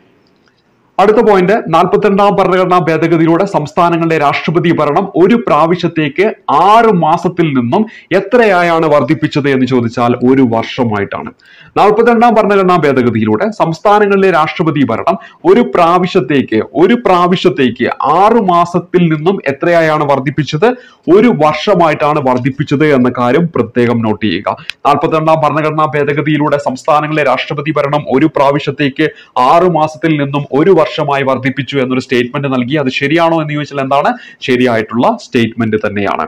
അടുത്ത പോയിന്റ് നാൽപ്പത്തിരണ്ടാം ഭരണഘടനാ ഭേദഗതിയിലൂടെ സംസ്ഥാനങ്ങളുടെ രാഷ്ട്രപതി ഭരണം ഒരു പ്രാവശ്യത്തേക്ക് ആറ് മാസത്തിൽ നിന്നും എത്രയായാണ് വർദ്ധിപ്പിച്ചത് എന്ന് ചോദിച്ചാൽ ഒരു വർഷമായിട്ടാണ് നാൽപ്പത്തിരണ്ടാം ഭരണഘടനാ ഭേദഗതിയിലൂടെ സംസ്ഥാനങ്ങളിലെ രാഷ്ട്രപതി ഭരണം ഒരു പ്രാവശ്യത്തേക്ക് ഒരു പ്രാവശ്യത്തേക്ക് ആറ് മാസത്തിൽ നിന്നും എത്രയായാണ് വർദ്ധിപ്പിച്ചത് ഒരു വർഷമായിട്ടാണ് വർദ്ധിപ്പിച്ചത് എന്ന കാര്യം പ്രത്യേകം നോട്ട് ചെയ്യുക നാൽപ്പത്തിരണ്ടാം ഭരണഘടനാ ഭേദഗതിയിലൂടെ സംസ്ഥാനങ്ങളിലെ രാഷ്ട്രപതി ഭരണം ഒരു പ്രാവശ്യത്തേക്ക് ആറ് മാസത്തിൽ നിന്നും ഒരു വർഷമായി വർദ്ധിപ്പിച്ചു എന്നൊരു സ്റ്റേറ്റ്മെന്റ് നൽകി അത് ശരിയാണോ എന്ന് ചോദിച്ചാൽ എന്താണ് ശരിയായിട്ടുള്ള സ്റ്റേറ്റ്മെന്റ് തന്നെയാണ്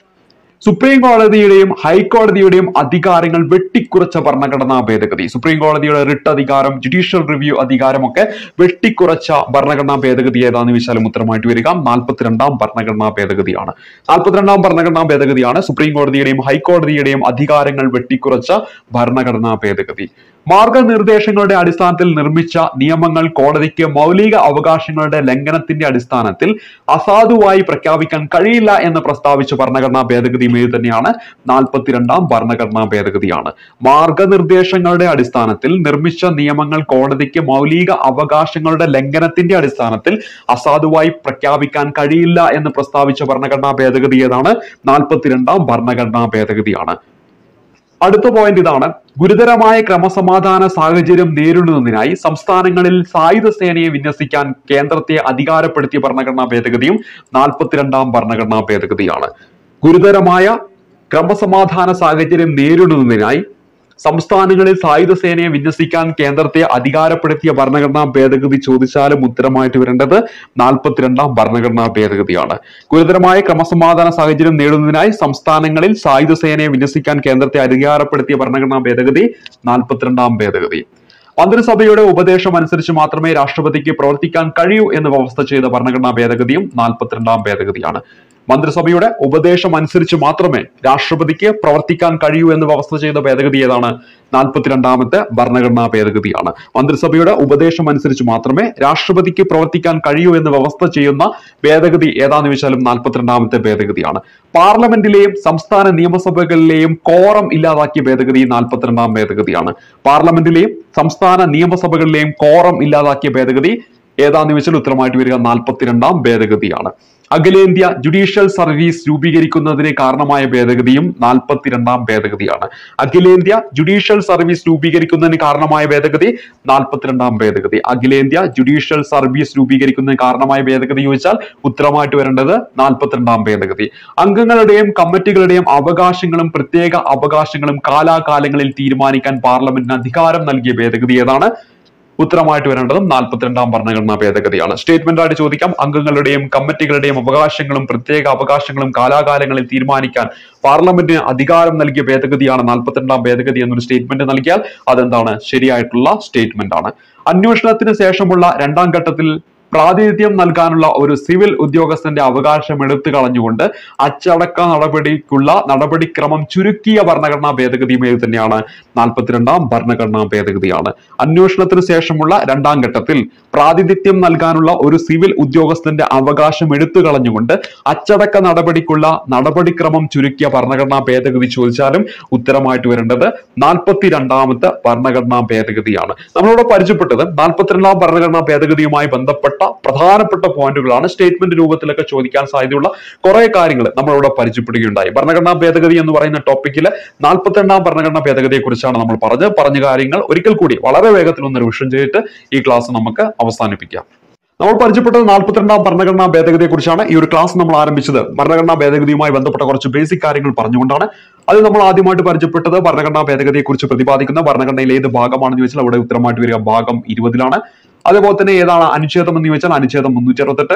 സുപ്രീം കോടതിയുടെയും ഹൈക്കോടതിയുടെയും അധികാരങ്ങൾ വെട്ടിക്കുറച്ച ഭരണഘടനാ ഭേദഗതി സുപ്രീം കോടതിയുടെ റിട്ട് അധികാരം ജുഡീഷ്യൽ റിവ്യൂ അധികാരമൊക്കെ വെട്ടിക്കുറച്ച ഭരണഘടനാ ഭേദഗതി ഏതാണെന്ന് ചോദിച്ചാലും ഉത്തരമായിട്ട് വരിക നാൽപ്പത്തിരണ്ടാം ഭരണഘടനാ ഭേദഗതിയാണ് നാൽപ്പത്തിരണ്ടാം ഭരണഘടനാ ഭേദഗതിയാണ് സുപ്രീം കോടതിയുടെയും ഹൈക്കോടതിയുടെയും അധികാരങ്ങൾ വെട്ടിക്കുറച്ച ഭരണഘടനാ ഭേദഗതി മാർഗനിർദ്ദേശങ്ങളുടെ അടിസ്ഥാനത്തിൽ നിർമ്മിച്ച നിയമങ്ങൾ കോടതിക്ക് മൗലിക അവകാശങ്ങളുടെ ലംഘനത്തിന്റെ അടിസ്ഥാനത്തിൽ അസാധുവായി പ്രഖ്യാപിക്കാൻ കഴിയില്ല എന്ന് പ്രസ്താവിച്ച ഭരണഘടനാ ഭേദഗതി ഇത് തന്നെയാണ് നാൽപ്പത്തിരണ്ടാം ഭരണഘടനാ ഭേദഗതിയാണ് മാർഗനിർദ്ദേശങ്ങളുടെ അടിസ്ഥാനത്തിൽ നിർമ്മിച്ച നിയമങ്ങൾ കോടതിക്ക് മൗലിക അവകാശങ്ങളുടെ ലംഘനത്തിന്റെ അടിസ്ഥാനത്തിൽ അസാധുവായി പ്രഖ്യാപിക്കാൻ കഴിയില്ല എന്ന് പ്രസ്താവിച്ച ഭരണഘടനാ ഭേദഗതി ഏതാണ് നാൽപ്പത്തിരണ്ടാം ഭരണഘടനാ ഭേദഗതിയാണ് അടുത്ത പോയിന്റ് ഇതാണ് ഗുരുതരമായ ക്രമസമാധാന സാഹചര്യം നേരിടുന്നതിനായി സംസ്ഥാനങ്ങളിൽ സായുധ സേനയെ വിന്യസിക്കാൻ കേന്ദ്രത്തെ അധികാരപ്പെടുത്തിയ ഭരണഘടനാ ഭേദഗതിയും നാൽപ്പത്തിരണ്ടാം ഭരണഘടനാ ഭേദഗതിയാണ് ഗുരുതരമായ ക്രമസമാധാന സാഹചര്യം നേരിടുന്നതിനായി സംസ്ഥാനങ്ങളിൽ സായുധ സേനയെ വിന്യസിക്കാൻ കേന്ദ്രത്തെ അധികാരപ്പെടുത്തിയ ഭരണഘടനാ ഭേദഗതി ചോദിച്ചാലും ഉത്തരമായിട്ട് വരേണ്ടത് നാൽപ്പത്തിരണ്ടാം ഭരണഘടനാ ഭേദഗതിയാണ് ഗുരുതരമായ ക്രമസമാധാന സാഹചര്യം നേടുന്നതിനായി സംസ്ഥാനങ്ങളിൽ സായുധ സേനയെ വിന്യസിക്കാൻ കേന്ദ്രത്തെ അധികാരപ്പെടുത്തിയ ഭരണഘടനാ ഭേദഗതി നാൽപ്പത്തിരണ്ടാം ഭേദഗതി മന്ത്രിസഭയുടെ ഉപദേശം അനുസരിച്ച് മാത്രമേ രാഷ്ട്രപതിക്ക് പ്രവർത്തിക്കാൻ കഴിയൂ എന്ന് വ്യവസ്ഥ ചെയ്ത ഭരണഘടനാ ഭേദഗതിയും നാൽപ്പത്തിരണ്ടാം ഭേദഗതിയാണ് മന്ത്രിസഭയുടെ ഉപദേശം അനുസരിച്ച് മാത്രമേ രാഷ്ട്രപതിക്ക് പ്രവർത്തിക്കാൻ കഴിയൂ എന്ന് വ്യവസ്ഥ ചെയ്ത ഭേദഗതി ഏതാണ് നാൽപ്പത്തിരണ്ടാമത്തെ ഭരണഘടനാ ഭേദഗതിയാണ് മന്ത്രിസഭയുടെ ഉപദേശം അനുസരിച്ച് മാത്രമേ രാഷ്ട്രപതിക്ക് പ്രവർത്തിക്കാൻ കഴിയൂ എന്ന് വ്യവസ്ഥ ചെയ്യുന്ന ഭേദഗതി ഏതാന്ന് വെച്ചാലും നാൽപ്പത്തിരണ്ടാമത്തെ ഭേദഗതിയാണ് പാർലമെന്റിലെയും സംസ്ഥാന നിയമസഭകളിലെയും കോറം ഇല്ലാതാക്കിയ ഭേദഗതി നാൽപ്പത്തിരണ്ടാം ഭേദഗതിയാണ് പാർലമെന്റിലെയും സംസ്ഥാന നിയമസഭകളിലെയും കോറം ഇല്ലാതാക്കിയ ഭേദഗതി ഏതാന്ന് വെച്ചാൽ ഉത്തരമായിട്ട് വരിക നാൽപ്പത്തിരണ്ടാം ഭേദഗതിയാണ് അഖിലേന്ത്യാ ജുഡീഷ്യൽ സർവീസ് രൂപീകരിക്കുന്നതിന് കാരണമായ ഭേദഗതിയും നാൽപ്പത്തിരണ്ടാം ഭേദഗതിയാണ് അഖിലേന്ത്യാ ജുഡീഷ്യൽ സർവീസ് രൂപീകരിക്കുന്നതിന് കാരണമായ ഭേദഗതി നാൽപ്പത്തിരണ്ടാം ഭേദഗതി അഖിലേന്ത്യാ ജുഡീഷ്യൽ സർവീസ് രൂപീകരിക്കുന്നതിന് കാരണമായ ഭേദഗതി ചോദിച്ചാൽ ഉത്തരമായിട്ട് വരേണ്ടത് നാൽപ്പത്തിരണ്ടാം ഭേദഗതി അംഗങ്ങളുടെയും കമ്മിറ്റികളുടെയും അവകാശങ്ങളും പ്രത്യേക അവകാശങ്ങളും കാലാകാലങ്ങളിൽ തീരുമാനിക്കാൻ പാർലമെന്റിന് അധികാരം നൽകിയ ഭേദഗതി ഏതാണ് ഉത്തരമായിട്ട് വരേണ്ടതും നാൽപ്പത്തിരണ്ടാം ഭരണഘടനാ ഭേദഗതിയാണ് സ്റ്റേറ്റ്മെന്റ് ആയിട്ട് ചോദിക്കാം അംഗങ്ങളുടെയും കമ്മിറ്റികളുടെയും അവകാശങ്ങളും പ്രത്യേക അവകാശങ്ങളും കാലാകാലങ്ങളിൽ തീരുമാനിക്കാൻ പാർലമെന്റിന് അധികാരം നൽകിയ ഭേദഗതിയാണ് നാൽപ്പത്തിരണ്ടാം ഭേദഗതി എന്നൊരു സ്റ്റേറ്റ്മെന്റ് നൽകിയാൽ അതെന്താണ് ശരിയായിട്ടുള്ള സ്റ്റേറ്റ്മെന്റ് ആണ് അന്വേഷണത്തിന് ശേഷമുള്ള രണ്ടാം ഘട്ടത്തിൽ പ്രാതിനിധ്യം നൽകാനുള്ള ഒരു സിവിൽ ഉദ്യോഗസ്ഥന്റെ അവകാശം എടുത്തു കളഞ്ഞുകൊണ്ട് അച്ചടക്ക നടപടിക്കുള്ള നടപടിക്രമം ചുരുക്കിയ ഭരണഘടനാ ഭേദഗതിയും ഇത് തന്നെയാണ് നാൽപ്പത്തിരണ്ടാം ഭരണഘടനാ ഭേദഗതിയാണ് അന്വേഷണത്തിന് ശേഷമുള്ള രണ്ടാം ഘട്ടത്തിൽ പ്രാതിനിധ്യം നൽകാനുള്ള ഒരു സിവിൽ ഉദ്യോഗസ്ഥന്റെ അവകാശം എടുത്തു കളഞ്ഞുകൊണ്ട് അച്ചടക്ക നടപടിക്കുള്ള നടപടിക്രമം ചുരുക്കിയ ഭരണഘടനാ ഭേദഗതി ചോദിച്ചാലും ഉത്തരമായിട്ട് വരേണ്ടത് നാൽപ്പത്തിരണ്ടാമത്തെ ഭരണഘടനാ ഭേദഗതിയാണ് നമ്മളിവിടെ പരിചയപ്പെട്ടത് നാൽപ്പത്തിരണ്ടാം ഭരണഘടനാ ഭേദഗതിയുമായി ബന്ധപ്പെട്ട പ്രധാനപ്പെട്ട പോയിന്റുകളാണ് സ്റ്റേറ്റ്മെന്റ് രൂപത്തിലൊക്കെ ചോദിക്കാൻ സാധ്യതയുള്ള കുറെ കാര്യങ്ങൾ നമ്മളിവിടെ പരിചയപ്പെടുകയുണ്ടായി ഭരണഘടനാ ഭേദഗതി എന്ന് പറയുന്ന ടോപ്പിക്കിൽ നാൽപ്പത്തിരണ്ടാം ഭരണഘടനാ ഭേദഗതിയെ കുറിച്ചാണ് നമ്മൾ പറഞ്ഞത് പറഞ്ഞ കാര്യങ്ങൾ ഒരിക്കൽ കൂടി വളരെ വേഗത്തിൽ ഒന്ന് റിവിഷൻ ചെയ്തിട്ട് ഈ ക്ലാസ് നമുക്ക് അവസാനിപ്പിക്കാം നമ്മൾ പരിചയപ്പെട്ടത് നാൽപ്പത്തിരണ്ടാം ഭരണഘടനാ ഭേദഗതിയെ കുറിച്ചാണ് ഈ ഒരു ക്ലാസ് നമ്മൾ ആരംഭിച്ചത് ഭരണഘടനാ ഭേദഗതിയുമായി ബന്ധപ്പെട്ട കുറച്ച് ബേസിക് കാര്യങ്ങൾ പറഞ്ഞുകൊണ്ടാണ് അത് നമ്മൾ ആദ്യമായിട്ട് പരിചയപ്പെട്ടത് ഭരണഘടനാ ഭേദഗതിയെ കുറിച്ച് പ്രതിപാദിക്കുന്ന ഭരണഘടനയിൽ ഏത് ഭാഗമാണെന്ന് ചോദിച്ചാൽ അവിടെ ഉത്തരമായിട്ട് വരിക ഭാഗം ഇരുപതിലാണ് അതേപോലെ തന്നെ ഏതാണ് അനുച്ഛേദം എന്ന് ചോദിച്ചാൽ അനുച്ഛേദം മുന്നൂറ്റി അറുപത്തെട്ട്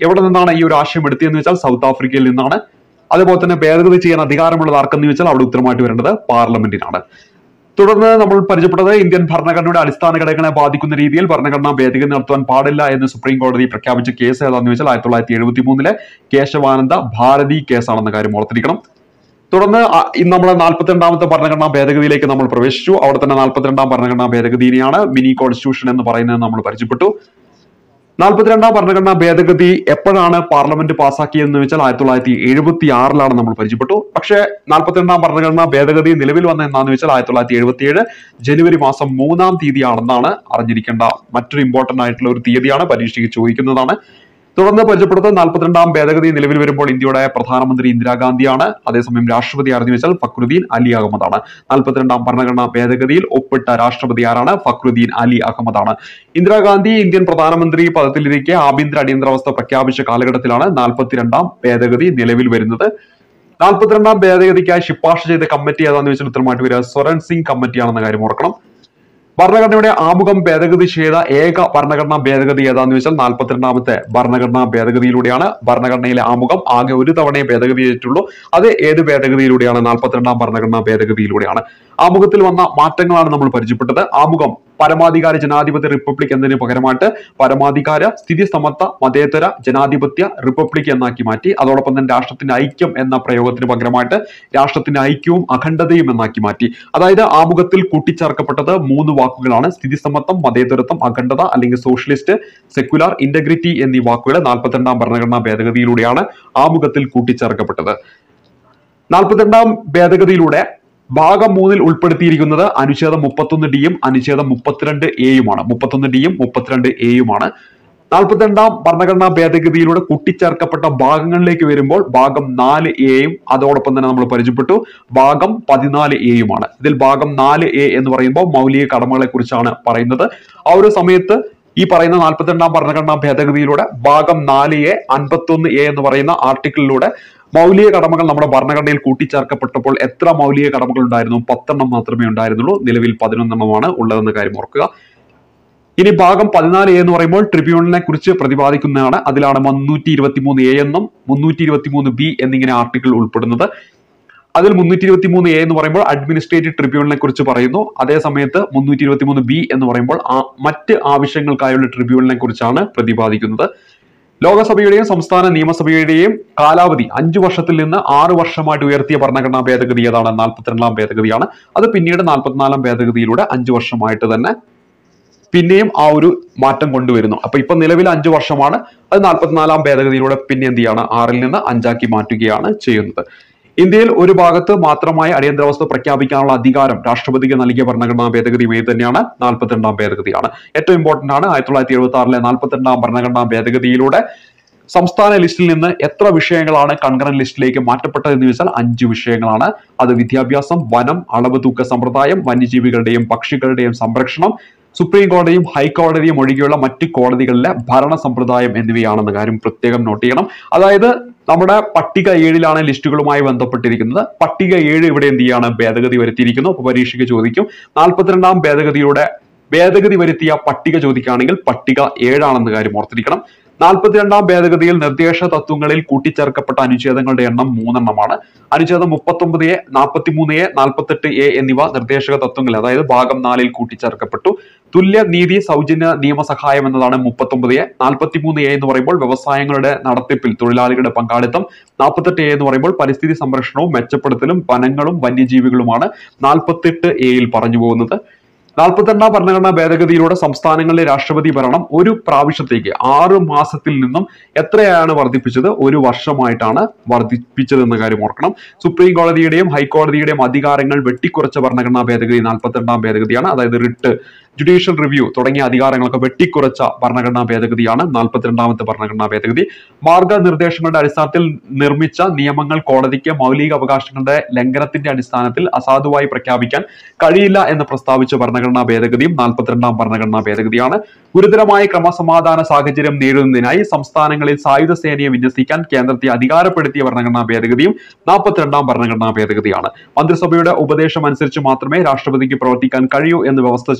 എവിടെ നിന്നാണ് ഈ ഒരു ആശയം എടുത്തതെന്ന് വെച്ചാൽ സൗത്ത് ആഫ്രിക്കയിൽ നിന്നാണ് അതുപോലെ തന്നെ ഭേദഗതി ചെയ്യാൻ അധികാരമുള്ളത് ആർക്കെന്ന് ചോദിച്ചാൽ അവിടെ ഉത്തരമായിട്ട് വരേണ്ടത് പാർലമെന്റിനാണ് തുടർന്ന് നമ്മൾ പരിചയപ്പെട്ടത് ഇന്ത്യൻ ഭരണഘടനയുടെ അടിസ്ഥാന ഘടകങ്ങളെ ബാധിക്കുന്ന രീതിയിൽ ഭരണഘടനാ ഭേദഗതി നടത്തുവാൻ പാടില്ല എന്ന് സുപ്രീം കോടതി പ്രഖ്യാപിച്ച കേസ് ഏതാണെന്ന് ചോദിച്ചാൽ ആയിരത്തി തൊള്ളായിരത്തി എഴുപത്തി മൂന്നിലെ കേശവാനന്ദ ഭാരതി കേസാണെന്ന കാര്യം ഓർത്തിരിക്കണം തുടർന്ന് ആ- ഇന്ന് നമ്മൾ നാൽപ്പത്തിരണ്ടാമത്തെ ഭരണഘടനാ ഭേദഗതിയിലേക്ക് നമ്മൾ പ്രവേശിച്ചു അവിടെ തന്നെ നാൽപ്പത്തിരണ്ടാം ഭരണഘടനാ ഭേദഗതിയാണ് മിനി കോൺസ്റ്റിറ്റ്യൂഷൻ എന്ന് പറയുന്നത് നമ്മൾ പരിചയപ്പെട്ടു നാൽപ്പത്തിരണ്ടാം ഭരണഘടനാ ഭേദഗതി എപ്പോഴാണ് പാർലമെന്റ് പാസ്സാക്കിയതെന്ന് വെച്ചാൽ ആയിരത്തി തൊള്ളായിരത്തി എഴുപത്തി ആറിലാണ് നമ്മൾ പരിചയപ്പെട്ടു പക്ഷേ നാൽപ്പത്തിരണ്ടാം ഭരണഘടനാ ഭേദഗതി നിലവിൽ വന്ന എന്നാന്ന് വെച്ചാൽ ആയിരത്തി തൊള്ളായിരത്തി എഴുപത്തി ഏഴ് ജനുവരി മാസം മൂന്നാം തീയതിയാണെന്നാണ് അറിഞ്ഞിരിക്കേണ്ട മറ്റൊരു ഇമ്പോർട്ടന്റ് ആയിട്ടുള്ള ഒരു തീയതിയാണ് പരീക്ഷയ്ക്ക് ചോദിക്കുന്നതാണ് തുടർന്ന് പരിചയപ്പെടുത്തുന്ന നാൽപ്പത്തിരണ്ടാം ഭേദഗതി നിലവിൽ വരുമ്പോൾ ഇന്ത്യയുടെ പ്രധാനമന്ത്രി ഇന്ദിരാഗാന്ധിയാണ് അതേസമയം രാഷ്ട്രപതി ആരെന്ന് വെച്ചാൽ ഫക്രുദ്ദീൻ അലി അഹമ്മദാണ് നാൽപ്പത്തിരണ്ടാം ഭരണഘടനാ ഭേദഗതിയിൽ ഒപ്പിട്ട രാഷ്ട്രപതി ആരാണ് ഫക്രുദ്ദീൻ അലി അഹമ്മദാണ് ഇന്ദിരാഗാന്ധി ഇന്ത്യൻ പ്രധാനമന്ത്രി പദത്തിലിരിക്കെ ആഭ്യന്തര അടിയന്തരാവസ്ഥ പ്രഖ്യാപിച്ച കാലഘട്ടത്തിലാണ് നാൽപ്പത്തിരണ്ടാം ഭേദഗതി നിലവിൽ വരുന്നത് നാൽപ്പത്തിരണ്ടാം ഭേദഗതിക്കായി ശുപാർശ ചെയ്ത കമ്മിറ്റി ഏതാണെന്ന് വെച്ചാൽ ഉത്തരമായിട്ട് വരിക സ്വരൺ സിംഗ് കമ്മിറ്റിയാണെന്ന കാര്യം ഓർക്കണം ഭരണഘടനയുടെ ആമുഖം ഭേദഗതി ചെയ്ത ഏക ഭരണഘടനാ ഭേദഗതി ഏതാന്ന് വെച്ചാൽ നാൽപ്പത്തിരണ്ടാമത്തെ ഭരണഘടനാ ഭേദഗതിയിലൂടെയാണ് ഭരണഘടനയിലെ ആമുഖം ആകെ ഒരു തവണയെ ഭേദഗതി ചെയ്തിട്ടുള്ളൂ അത് ഏത് ഭേദഗതിയിലൂടെയാണ് നാൽപ്പത്തിരണ്ടാം ഭരണഘടനാ ഭേദഗതിയിലൂടെയാണ് ആമുഖത്തിൽ വന്ന മാറ്റങ്ങളാണ് നമ്മൾ പരിചയപ്പെട്ടത് ആമുഖം പരമാധികാര ജനാധിപത്യ റിപ്പബ്ലിക് എന്നതിന് പകരമായിട്ട് പരമാധികാര സ്ഥിതി സമത്വ മതേതര ജനാധിപത്യ റിപ്പബ്ലിക് എന്നാക്കി മാറ്റി അതോടൊപ്പം തന്നെ രാഷ്ട്രത്തിന്റെ ഐക്യം എന്ന പ്രയോഗത്തിന് പകരമായിട്ട് രാഷ്ട്രത്തിന്റെ ഐക്യവും അഖണ്ഡതയും എന്നാക്കി മാറ്റി അതായത് ആമുഖത്തിൽ കൂട്ടിച്ചേർക്കപ്പെട്ടത് മൂന്ന് വാക്കുകളാണ് സ്ഥിതി സമത്വം മതേതരത്വം അഖണ്ഡത അല്ലെങ്കിൽ സോഷ്യലിസ്റ്റ് സെക്യുലർ ഇന്റഗ്രിറ്റി എന്നീ വാക്കുകൾ നാൽപ്പത്തിരണ്ടാം ഭരണഘടനാ ഭേദഗതിയിലൂടെയാണ് ആമുഖത്തിൽ കൂട്ടിച്ചേർക്കപ്പെട്ടത് നാൽപ്പത്തിരണ്ടാം ഭേദഗതിയിലൂടെ ഭാഗം മൂന്നിൽ ഉൾപ്പെടുത്തിയിരിക്കുന്നത് അനുച്ഛേദം മുപ്പത്തൊന്ന് ഡിയും അനുച്ഛേദം മുപ്പത്തിരണ്ട് എയുമാണ് മുപ്പത്തൊന്ന് ഡിയും മുപ്പത്തിരണ്ട് എയുമാണ് നാൽപ്പത്തിരണ്ടാം ഭരണഘടനാ ഭേദഗതിയിലൂടെ കൂട്ടിച്ചേർക്കപ്പെട്ട ഭാഗങ്ങളിലേക്ക് വരുമ്പോൾ ഭാഗം നാല് എയും അതോടൊപ്പം തന്നെ നമ്മൾ പരിചയപ്പെട്ടു ഭാഗം പതിനാല് എയുമാണ് ഇതിൽ ഭാഗം നാല് എ എന്ന് പറയുമ്പോൾ മൗലിക കടമകളെ കുറിച്ചാണ് പറയുന്നത് ആ ഒരു സമയത്ത് ഈ പറയുന്ന നാൽപ്പത്തിരണ്ടാം ഭരണഘടനാ ഭേദഗതിയിലൂടെ ഭാഗം നാല് എ അൻപത്തൊന്ന് എ എന്ന് പറയുന്ന ആർട്ടിക്കിളിലൂടെ മൗലിക കടമകൾ നമ്മുടെ ഭരണഘടനയിൽ കൂട്ടിച്ചേർക്കപ്പെട്ടപ്പോൾ എത്ര മൗലിക കടമകൾ ഉണ്ടായിരുന്നു പത്തെണ്ണം മാത്രമേ ഉണ്ടായിരുന്നുള്ളൂ നിലവിൽ പതിനൊന്നെണ്ണമാണ് ഉള്ളതെന്ന കാര്യം ഓർക്കുക ഇനി ഭാഗം പതിനാല് എ എന്ന് പറയുമ്പോൾ ട്രിബ്യൂണലിനെ കുറിച്ച് പ്രതിപാദിക്കുന്നതാണ് അതിലാണ് മുന്നൂറ്റി ഇരുപത്തി മൂന്ന് എ എന്നും മുന്നൂറ്റി ഇരുപത്തി മൂന്ന് ബി എന്നിങ്ങനെ ആർട്ടിക്കിൾ ഉൾപ്പെടുന്നത് അതിൽ മുന്നൂറ്റി ഇരുപത്തി മൂന്ന് എ എന്ന് പറയുമ്പോൾ അഡ്മിനിസ്ട്രേറ്റീവ് ട്രിബ്യൂണലിനെ കുറിച്ച് പറയുന്നു അതേ സമയത്ത് മുന്നൂറ്റി ഇരുപത്തി മൂന്ന് ബി എന്ന് പറയുമ്പോൾ ആ- മറ്റ് ആവശ്യങ്ങൾക്കായുള്ള ട്രിബ്യൂണലിനെ കുറിച്ചാണ് പ്രതിപാദിക്കുന്നത് ലോകസഭയുടെയും സംസ്ഥാന നിയമസഭയുടെയും കാലാവധി അഞ്ചു വർഷത്തിൽ നിന്ന് ആറ് വർഷമായിട്ട് ഉയർത്തിയ ഭരണഘടനാ ഭേദഗതി ഏതാണ് നാൽപ്പത്തിരണ്ടാം ഭേദഗതിയാണ് അത് പിന്നീട് നാൽപ്പത്തിനാലാം ഭേദഗതിയിലൂടെ അഞ്ചു വർഷമായിട്ട് തന്നെ പിന്നെയും ആ ഒരു മാറ്റം കൊണ്ടുവരുന്നു അപ്പൊ ഇപ്പൊ നിലവിൽ അഞ്ചു വർഷമാണ് അത് നാൽപ്പത്തിനാലാം ഭേദഗതിയിലൂടെ പിന്നെ എന്ത് ചെയ്യാണ് ആറിൽ നിന്ന് അഞ്ചാക്കി മാറ്റുകയാണ് ചെയ്യുന്നത് ഇന്ത്യയിൽ ഒരു ഭാഗത്ത് മാത്രമായി അടിയന്തരാവസ്ഥ പ്രഖ്യാപിക്കാനുള്ള അധികാരം രാഷ്ട്രപതിക്ക് നൽകിയ ഭരണഘടനാ ഭേദഗതി ഇത് തന്നെയാണ് നാൽപ്പത്തിരണ്ടാം ഭേദഗതിയാണ് ഏറ്റവും ഇമ്പോർട്ടന്റ് ആണ് ആയിരത്തി തൊള്ളായിരത്തി എഴുപത്തി ആറിലെ നാൽപ്പത്തിരണ്ടാം ഭരണഘടനാ ഭേദഗതിയിലൂടെ സംസ്ഥാന ലിസ്റ്റിൽ നിന്ന് എത്ര വിഷയങ്ങളാണ് കൺകറന്റ് ലിസ്റ്റിലേക്ക് മാറ്റപ്പെട്ടത് എന്ന് ചോദിച്ചാൽ അഞ്ച് വിഷയങ്ങളാണ് അത് വിദ്യാഭ്യാസം വനം അളവ് തൂക്ക സമ്പ്രദായം വന്യജീവികളുടെയും പക്ഷികളുടെയും സംരക്ഷണം സുപ്രീം കോടതിയും ഹൈക്കോടതിയും ഒഴികെയുള്ള മറ്റ് കോടതികളിലെ ഭരണ സമ്പ്രദായം എന്നിവയാണെന്ന കാര്യം പ്രത്യേകം നോട്ട് ചെയ്യണം അതായത് നമ്മുടെ പട്ടിക ഏഴിലാണ് ലിസ്റ്റുകളുമായി ബന്ധപ്പെട്ടിരിക്കുന്നത് പട്ടിക ഏഴ് ഇവിടെ എന്ത് ചെയ്യാണ് ഭേദഗതി വരുത്തിയിരിക്കുന്നു അപ്പൊ പരീക്ഷയ്ക്ക് ചോദിക്കും നാൽപ്പത്തിരണ്ടാം ഭേദഗതിയുടെ ഭേദഗതി വരുത്തിയ പട്ടിക ചോദിക്കുകയാണെങ്കിൽ പട്ടിക ഏഴാണെന്ന കാര്യം ഓർത്തിരിക്കണം നാൽപ്പത്തിരണ്ടാം ഭേദഗതിയിൽ നിർദ്ദേശ തത്വങ്ങളിൽ കൂട്ടിച്ചേർക്കപ്പെട്ട അനുച്ഛേദങ്ങളുടെ എണ്ണം മൂന്നെണ്ണമാണ് അനുച്ഛേദം മുപ്പത്തൊമ്പത് എ നാൽപ്പത്തിമൂന്ന് എ നാൽപ്പത്തെട്ട് എ എന്നിവ നിർദ്ദേശക തത്വങ്ങൾ അതായത് ഭാഗം നാലിൽ കൂട്ടിച്ചേർക്കപ്പെട്ടു തുല്യ നീതി സൗജന്യ നിയമസഹായം എന്നതാണ് മുപ്പത്തൊമ്പത് എ നാൽപ്പത്തിമൂന്ന് എ എന്ന് പറയുമ്പോൾ വ്യവസായങ്ങളുടെ നടത്തിപ്പിൽ തൊഴിലാളികളുടെ പങ്കാളിത്തം നാൽപ്പത്തെട്ട് എ എന്ന് പറയുമ്പോൾ പരിസ്ഥിതി സംരക്ഷണവും മെച്ചപ്പെടുത്തലും വനങ്ങളും വന്യജീവികളുമാണ് നാൽപ്പത്തെട്ട് എയിൽ പറഞ്ഞു പോകുന്നത് നാൽപ്പത്തിരണ്ടാം ഭരണഘടനാ ഭേദഗതിയിലൂടെ സംസ്ഥാനങ്ങളിലെ രാഷ്ട്രപതി ഭരണം ഒരു പ്രാവശ്യത്തേക്ക് ആറ് മാസത്തിൽ നിന്നും എത്രയാണ് വർദ്ധിപ്പിച്ചത് ഒരു വർഷമായിട്ടാണ് വർദ്ധിപ്പിച്ചത് എന്ന കാര്യം ഓർക്കണം സുപ്രീം കോടതിയുടെയും ഹൈക്കോടതിയുടെയും അധികാരങ്ങൾ വെട്ടിക്കുറച്ച ഭരണഘടനാ ഭേദഗതി നാൽപ്പത്തിരണ്ടാം ഭേദഗതിയാണ് അതായത് റിട്ട് ജുഡീഷ്യൽ റിവ്യൂ തുടങ്ങിയ അധികാരങ്ങളൊക്കെ വെട്ടിക്കുറച്ച ഭരണഘടനാ ഭേദഗതിയാണ് നാൽപ്പത്തിരണ്ടാമത്തെ ഭരണഘടനാ ഭേദഗതി മാർഗനിർദ്ദേശങ്ങളുടെ അടിസ്ഥാനത്തിൽ നിർമ്മിച്ച നിയമങ്ങൾ കോടതിക്ക് മൗലിക അവകാശങ്ങളുടെ ലംഘനത്തിന്റെ അടിസ്ഥാനത്തിൽ അസാധുവായി പ്രഖ്യാപിക്കാൻ കഴിയില്ല എന്ന് പ്രസ്താവിച്ച ഭരണഘടനാ ഭേദഗതിയും നാൽപ്പത്തിരണ്ടാം ഭരണഘടനാ ഭേദഗതിയാണ് ഗുരുതരമായ ക്രമസമാധാന സാഹചര്യം നേരിടുന്നതിനായി സംസ്ഥാനങ്ങളിൽ സായുധ സേനയെ വിന്യസിക്കാൻ കേന്ദ്രത്തെ അധികാരപ്പെടുത്തിയ ഭരണഘടനാ ഭേദഗതിയും നാൽപ്പത്തിരണ്ടാം ഭരണഘടനാ ഭേദഗതിയാണ് മന്ത്രിസഭയുടെ ഉപദേശം അനുസരിച്ച് മാത്രമേ രാഷ്ട്രപതിക്ക് പ്രവർത്തിക്കാൻ കഴിയൂ എന്ന് വ്യവസ്ഥ ചെയ്യുന്ന ഭരണ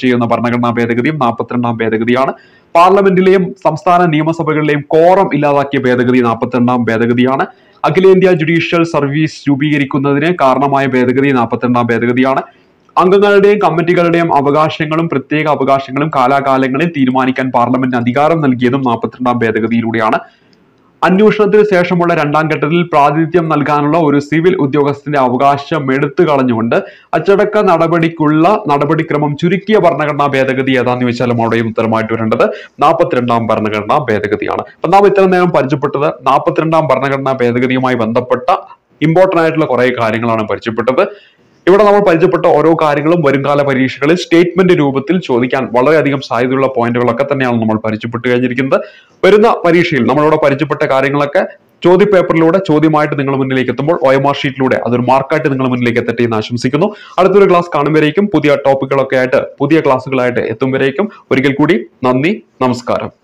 ഭരണഘടനാ ഭേദഗതിയും നാൽപ്പത്തിരണ്ടാം ഭേദഗതിയാണ് പാർലമെന്റിലെയും സംസ്ഥാന നിയമസഭകളിലെയും കോറം ഇല്ലാതാക്കിയ ഭേദഗതി നാൽപ്പത്തിരണ്ടാം ഭേദഗതിയാണ് അഖിലേന്ത്യാ ജുഡീഷ്യൽ സർവീസ് രൂപീകരിക്കുന്നതിന് കാരണമായ ഭേദഗതി നാൽപ്പത്തിരണ്ടാം ഭേദഗതിയാണ് അംഗങ്ങളുടെയും കമ്മിറ്റികളുടെയും അവകാശങ്ങളും പ്രത്യേക അവകാശങ്ങളും കാലാകാലങ്ങളിൽ തീരുമാനിക്കാൻ പാർലമെന്റിന് അധികാരം നൽകിയതും നാൽപ്പത്തിരണ്ടാം ഭേദഗതിയിലൂടെയാണ് അന്വേഷണത്തിന് ശേഷമുള്ള രണ്ടാം ഘട്ടത്തിൽ പ്രാതിനിധ്യം നൽകാനുള്ള ഒരു സിവിൽ ഉദ്യോഗസ്ഥന്റെ അവകാശം എടുത്തു കളഞ്ഞുകൊണ്ട് അച്ചടക്ക നടപടിക്കുള്ള നടപടിക്രമം ചുരുക്കിയ ഭരണഘടനാ ഭേദഗതി ഏതാന്ന് ചോദിച്ചാലും അവിടെയും ഉത്തരമായിട്ട് വരേണ്ടത് നാൽപ്പത്തിരണ്ടാം ഭരണഘടനാ ഭേദഗതിയാണ് അപ്പൊ നാം ഇത്രയും നേരം പരിചയപ്പെട്ടത് നാൽപ്പത്തിരണ്ടാം ഭരണഘടനാ ഭേദഗതിയുമായി ബന്ധപ്പെട്ട ഇമ്പോർട്ടന്റ് ആയിട്ടുള്ള കുറെ കാര്യങ്ങളാണ് പരിചയപ്പെട്ടത് ഇവിടെ നമ്മൾ പരിചയപ്പെട്ട ഓരോ കാര്യങ്ങളും വരുംകാല പരീക്ഷകളിൽ സ്റ്റേറ്റ്മെന്റ് രൂപത്തിൽ ചോദിക്കാൻ വളരെയധികം സാധ്യതയുള്ള പോയിന്റുകളൊക്കെ തന്നെയാണ് നമ്മൾ പരിചയപ്പെട്ട് കഴിഞ്ഞിരിക്കുന്നത് വരുന്ന പരീക്ഷയിൽ നമ്മളിവിടെ പരിചയപ്പെട്ട കാര്യങ്ങളൊക്കെ ചോദ്യ പേപ്പറിലൂടെ ചോദ്യമായിട്ട് നിങ്ങൾ മുന്നിലേക്ക് എത്തുമ്പോൾ ഒ എം ആർ ഷീറ്റിലൂടെ അതൊരു മാർക്കായിട്ട് നിങ്ങൾ മുന്നിലേക്ക് എത്തട്ടെ എന്ന് ആശംസിക്കുന്നു അടുത്തൊരു ക്ലാസ് കാണുമ്പോഴേക്കും പുതിയ ടോപ്പിക്കുകളൊക്കെ ആയിട്ട് പുതിയ ക്ലാസ്സുകളായിട്ട് എത്തുമ്പോഴേക്കും ഒരിക്കൽ കൂടി നന്ദി നമസ്കാരം